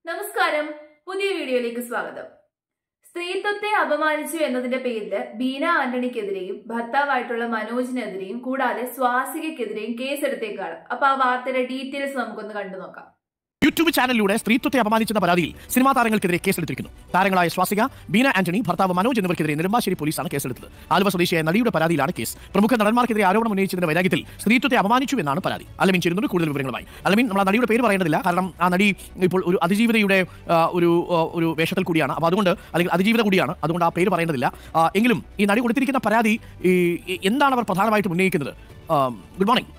നമസ്കാരം പുതിയ വീഡിയോയിലേക്ക് സ്വാഗതം സ്ത്രീത്വത്തെ അപമാനിച്ചു എന്നതിന്റെ പേരില് ബീന ആന്റണിക്കെതിരെയും ഭർത്താവായിട്ടുള്ള മനോജിനെതിരെയും കൂടാതെ സ്വാസികയ്ക്കെതിരെയും കേസെടുത്തേക്കാണ് അപ്പൊ ആ വാർത്തയുടെ ഡീറ്റെയിൽസ് നമുക്കൊന്ന് കണ്ടു നോക്കാം യൂട്യൂബ് ചാനലിലൂടെ സ്ത്രീത്വത്തെ അപമാനിച്ചെന്ന പരാതിയിൽ സിനിമാ താരങ്ങൾക്കെതിരെ കേസെടുത്തിരിക്കുന്നു താരങ്ങളായ സ്വാസിക ബീന ആന്റണി ഭർത്താവ് മനോജ് എന്നിവർക്കെതിരെ നെടുമ്പാശ്ശേരി പോലീസാണ് കേസെടുത്തത് ആലുവ സ്വദേശിയായ നടിയുടെ പരാതിയിലാണ് കേസ് പ്രമുഖ നടന്മാർക്കെതിരെ ആരോപണം ഉന്നയിച്ചതിന്റെ വൈരാഗ്യത്തിൽ സ്ത്രീത്വത്തെ അപമാനിച്ചു എന്നാണ് പരാതി അലമിൻ ചേരുന്നുണ്ട് കൂടുതൽ വിവരങ്ങളുമായി അലമിൻ നമ്മൾ ആ നടിയുടെ പേര് പറയേണ്ടതില്ല കാരണം ആ നടി ഇപ്പോൾ ഒരു അതിജീവിതയുടെ ആ, ഒരു ആ, ഒരു വേഷത്തിൽ കൂടിയാണ് അപ്പോൾ അതുകൊണ്ട് അല്ലെങ്കിൽ അതിജീവിത കൂടിയാണ് അതുകൊണ്ട് ആ പേര് പറയേണ്ടതില്ല ആ, എങ്കിലും ഈ നടി കൊടുത്തിരിക്കുന്ന പരാതി ഈ ഈ- എന്താണ് അവർ പ്രധാനമായിട്ടും ഉന്നയിക്കുന്നത് ഗുഡ് മോർണിംഗ്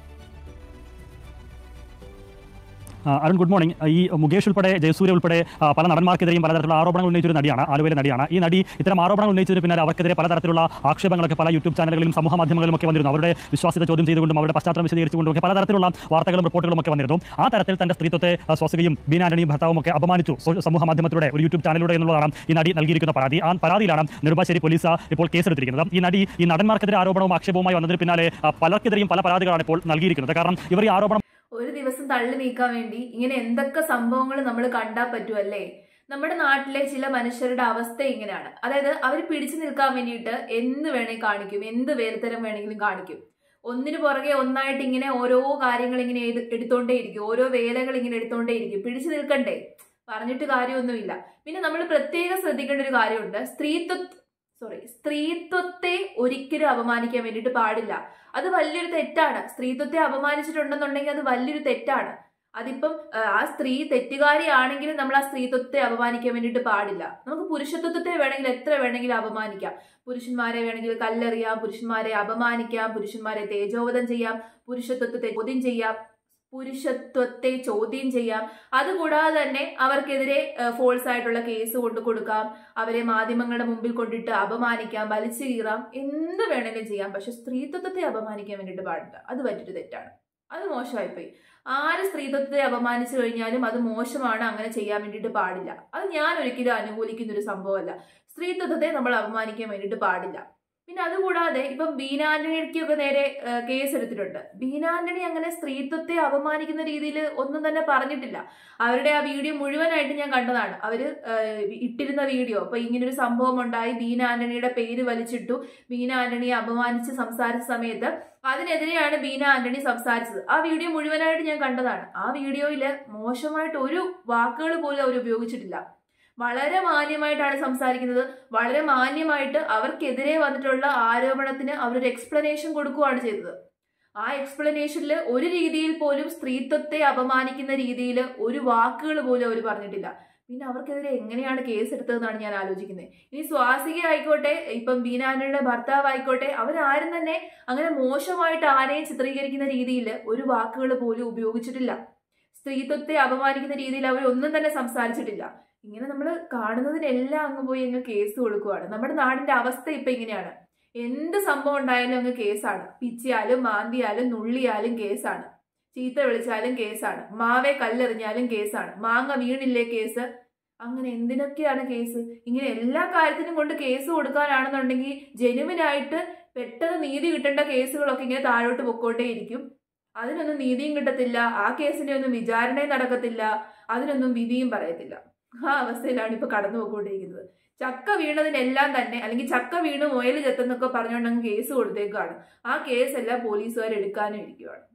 ആ, അരുൺ ഗുഡ് മോർണിംഗ് ഈ മുകേഷ് ഉൾപ്പെടെ ജയസൂര്യ ഉൾപ്പെടെ ആ, പല നടന്മാർക്കെതിരെയും പലതരത്തിലുള്ള ആരോപണങ്ങൾ ഉന്നയിച്ചൊരു നടിയാണ് ആലുവയിലെ നടിയാണ് ഈ നടി ഇത്തരം ആരോപണങ്ങൾ ഉന്നയിച്ചതിന് പിന്നാലെ അവർക്കെതിരെ പലതരത്തിലുള്ള ആക്ഷേപങ്ങളൊക്കെ പല യൂട്യൂബ് ചാനലുകളിലും സമൂഹ മാധ്യമങ്ങളിലും ഒക്കെ വന്നിരുന്നു അവരുടെ വിശ്വാസ്യത ചോദ്യം ചെയ്തുകൊണ്ടും അവരുടെ പശ്ചാത്തലം വിശദീകരിച്ചുകൊണ്ടും ഒക്കെ പലതരത്തിലുള്ള വാർത്തകളും റിപ്പോർട്ടുകളും ഒക്കെ വന്നിരുന്നു ആ തരത്തിൽ തന്റെ സ്ത്രീത്വത്തെ ആ, സ്വസികയും ബീനാന്റണിയും ഭർത്താവും ഒക്കെ അപമാനിച്ചു സോ- സമൂഹ മാധ്യമത്തിലൂടെ ഒരു യൂട്യൂബ് ചാനലിലൂടെ എന്നുള്ളതാണ് ഈ നടി നൽകിയിരിക്കുന്ന പരാതി ആ പരാതിയിലാണ് നെടുമ്പാശ്ശേരി പോലീസ് ഇപ്പോൾ കേസെടുത്തിരിക്കുന്നത് ഈ നടി ഈ നടന്മാർക്കെതിരെ ആരോപണവും ആക്ഷേപവുമായി വന്നതിന് പിന്നാലെ ആ, പലർക്കെതിരെയും പല പരാതികളാണ് ഇപ്പോൾ നൽകിയിരിക്കുന്നത് കാരണം ഇവർ ഈ ആരോപണം ഒരു ദിവസം തള്ളി നീക്കാൻ വേണ്ടി ഇങ്ങനെ എന്തൊക്കെ സംഭവങ്ങൾ നമ്മൾ കണ്ടാൽ പറ്റുമല്ലേ നമ്മുടെ നാട്ടിലെ ചില മനുഷ്യരുടെ അവസ്ഥ ഇങ്ങനെയാണ് അതായത് അവർ പിടിച്ചു നിൽക്കാൻ വേണ്ടിയിട്ട് എന്ത് വേണേ കാണിക്കും എന്ത് വേലത്തരം വേണമെങ്കിലും കാണിക്കും ഒന്നിനു പുറകെ ഒന്നായിട്ട് ഇങ്ങനെ ഓരോ കാര്യങ്ങൾ ഇങ്ങനെ എട്- എടുത്തോണ്ടേയിരിക്കും ഓരോ വേലകൾ ഇങ്ങനെ എടുത്തോണ്ടേയിരിക്കും പിടിച്ചു നിൽക്കണ്ടേ പറഞ്ഞിട്ട് കാര്യമൊന്നുമില്ല പിന്നെ നമ്മൾ പ്രത്യേകം ശ്രദ്ധിക്കേണ്ട ഒരു കാര്യമുണ്ട് സ്ത്രീത്വ സോറി സ്ത്രീത്വത്തെ ഒരിക്കലും അപമാനിക്കാൻ വേണ്ടിയിട്ട് പാടില്ല അത് വലിയൊരു തെറ്റാണ് സ്ത്രീത്വത്തെ അപമാനിച്ചിട്ടുണ്ടെന്നുണ്ടെങ്കിൽ അത് വലിയൊരു തെറ്റാണ് അതിപ്പം ആ, ആ സ്ത്രീ തെറ്റുകാരിയാണെങ്കിലും നമ്മൾ ആ സ്ത്രീത്വത്തെ അപമാനിക്കാൻ വേണ്ടിയിട്ട് പാടില്ല നമുക്ക് പുരുഷത്വത്തെ വേണമെങ്കിൽ എത്ര വേണമെങ്കിലും അപമാനിക്കാം പുരുഷന്മാരെ വേണമെങ്കിൽ കല്ലെറിയാം പുരുഷന്മാരെ അപമാനിക്കാം പുരുഷന്മാരെ തേജോവധം ചെയ്യാം പുരുഷത്വത്തെ ചോദ്യം ചെയ്യാം പുരുഷത്വത്തെ ചോദ്യം ചെയ്യാം അതുകൂടാതെ തന്നെ അവർക്കെതിരെ ഫോൾസ് ആയിട്ടുള്ള കേസ് കൊണ്ടു കൊടുക്കാം അവരെ മാധ്യമങ്ങളുടെ മുമ്പിൽ കൊണ്ടിട്ട് അപമാനിക്കാം വലിച്ചു കീറാം എന്ത് വേണമെങ്കിലും ചെയ്യാം പക്ഷെ സ്ത്രീത്വത്തെ അപമാനിക്കാൻ വേണ്ടിയിട്ട് പാടില്ല അത് പറ്റിയിട്ട് തെറ്റാണ് അത് മോശമായിപ്പോയി ആര് സ്ത്രീത്വത്തെ അപമാനിച്ചു കഴിഞ്ഞാലും അത് മോശമാണ് അങ്ങനെ ചെയ്യാൻ വേണ്ടിയിട്ട് പാടില്ല അത് ഞാൻ ഒരിക്കലും അനുകൂലിക്കുന്ന ഒരു സംഭവമല്ല സ്ത്രീത്വത്തെ നമ്മൾ അപമാനിക്കാൻ വേണ്ടിയിട്ട് പാടില്ല പിന്നെ അതുകൂടാതെ ഇപ്പം ബീനാന്റണിക്കൊക്കെ നേരെ ആ, കേസ് എടുത്തിട്ടുണ്ട് ബീനാന്റണി അങ്ങനെ സ്ത്രീത്വത്തെ അപമാനിക്കുന്ന രീതിയിൽ ഒന്നും തന്നെ പറഞ്ഞിട്ടില്ല അവരുടെ ആ വീഡിയോ മുഴുവനായിട്ട് ഞാൻ കണ്ടതാണ് അവര് ആ, ഇട്ടിരുന്ന വീഡിയോ അപ്പൊ ഇങ്ങനൊരു സംഭവം ഉണ്ടായി ബീന ആന്റണിയുടെ പേര് വലിച്ചിട്ടു ബീന ആന്റണിയെ അപമാനിച്ച് സംസാരിച്ച സമയത്ത് അതിനെതിരെയാണ് ബീന ആന്റണി സംസാരിച്ചത് ആ വീഡിയോ മുഴുവനായിട്ട് ഞാൻ കണ്ടതാണ് ആ വീഡിയോയിൽ മോശമായിട്ട് ഒരു വാക്കുകൾ പോലും അവർ ഉപയോഗിച്ചിട്ടില്ല വളരെ മാന്യമായിട്ടാണ് സംസാരിക്കുന്നത് വളരെ മാന്യമായിട്ട് അവർക്കെതിരെ വന്നിട്ടുള്ള ആരോപണത്തിന് അവരൊരു എക്സ്പ്ലനേഷൻ കൊടുക്കുകയാണ് ചെയ്തത് ആ എക്സ്പ്ലനേഷനിൽ ഒരു രീതിയിൽ പോലും സ്ത്രീത്വത്തെ അപമാനിക്കുന്ന രീതിയിൽ ഒരു വാക്കുകൾ പോലും അവർ പറഞ്ഞിട്ടില്ല പിന്നെ അവർക്കെതിരെ എങ്ങനെയാണ് കേസ് എടുത്തതെന്നാണ് ഞാൻ ആലോചിക്കുന്നത് ഇനി സ്വാസിക ആയിക്കോട്ടെ ഇപ്പം ബീനാനയുടെ ഭർത്താവ് ആയിക്കോട്ടെ അവരാരും തന്നെ അങ്ങനെ മോശമായിട്ട് ആരെയും ചിത്രീകരിക്കുന്ന രീതിയിൽ ഒരു വാക്കുകൾ പോലും ഉപയോഗിച്ചിട്ടില്ല സ്ത്രീത്വത്തെ അപമാനിക്കുന്ന രീതിയിൽ അവർ ഒന്നും തന്നെ സംസാരിച്ചിട്ടില്ല ഇങ്ങനെ നമ്മൾ കാണുന്നതിനെല്ലാം അങ്ങ് പോയി അങ്ങ് കേസ് കൊടുക്കുവാണ് നമ്മുടെ നാടിന്റെ അവസ്ഥ ഇപ്പൊ ഇങ്ങനെയാണ് എന്ത് സംഭവം ഉണ്ടായാലും അങ്ങ് കേസാണ് പിച്ചിയാലും മാന്തിയാലും നുള്ളിയാലും കേസാണ് ചീത്ത വിളിച്ചാലും കേസാണ് മാവെ കല്ലെറിഞ്ഞാലും കേസാണ് മാങ്ങ വീണില്ലേ കേസ് അങ്ങനെ എന്തിനൊക്കെയാണ് കേസ് ഇങ്ങനെ എല്ലാ കാര്യത്തിനും കൊണ്ട് കേസ് കൊടുക്കാനാണെന്നുണ്ടെങ്കിൽ ജനുവിനായിട്ട് പെട്ടെന്ന് നീതി കിട്ടേണ്ട കേസുകളൊക്കെ ഇങ്ങനെ താഴോട്ട് പൊക്കോട്ടേയിരിക്കും അതിനൊന്നും നീതിയും കിട്ടത്തില്ല ആ കേസിന്റെ ഒന്നും വിചാരണയും നടക്കത്തില്ല അതിനൊന്നും വിധിയും പറയത്തില്ല ആ അവസ്ഥയിലാണ് ഇപ്പൊ കടന്നു പോയിക്കൊണ്ടിരിക്കുന്നത് ചക്ക വീണതിനെല്ലാം തന്നെ അല്ലെങ്കിൽ ചക്ക വീണ് മുയൽ ചെത്തെന്നൊക്കെ പറഞ്ഞുകൊണ്ട് അങ്ങ് കേസ് കൊടുത്തേക്കാണ് ആ കേസെല്ലാം പോലീസുകാർ എടുക്കാനും ഇരിക്കുവാണ്